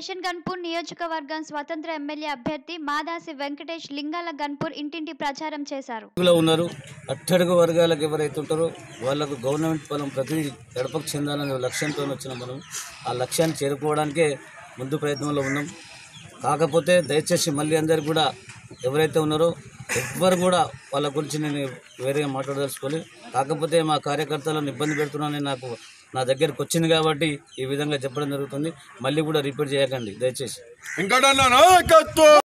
station Ghanpur నియోజకవర్గం స్వతంత్ర MLA అభ్యర్థి మాదాసి వెంకటేష్ లింగాల గన్పూర్ ఇంటింటి ప్రచారం చేశారు లో ఉన్నారు అట్టడుగు వర్గాలకు ఎవరైతే ఉంటారో వాళ్ళకు గవర్నమెంట్ పొలం ప్రతి గడపకు చెందాలనే లక్ష్యంతో వచ్చిన మనం ఆ లక్ష్యాన్ని చేరుకోవడానికే ముందు ప్రయత్నంలో ఉన్నాం కాకపోతే దయచేసి మళ్ళీ అందరు కూడా ఎవరైతే ఉన్నారో ఎవ్వరు కూడా వాళ్ళ గురించి నేను వేరేగా మాట్లాడదలుచుకోలే కాకపోతే మా కార్యకర్తలను ఇబ్బంది పెడుతున్నానని నాకు నా దగ్గరికి వచ్చింది కాబట్టి ఈ విధంగా చెప్పడం జరుగుతుంది మళ్ళీ కూడా రిపీట్ చేయకండి దయచేసి వెంకటన్న నాయకత్వం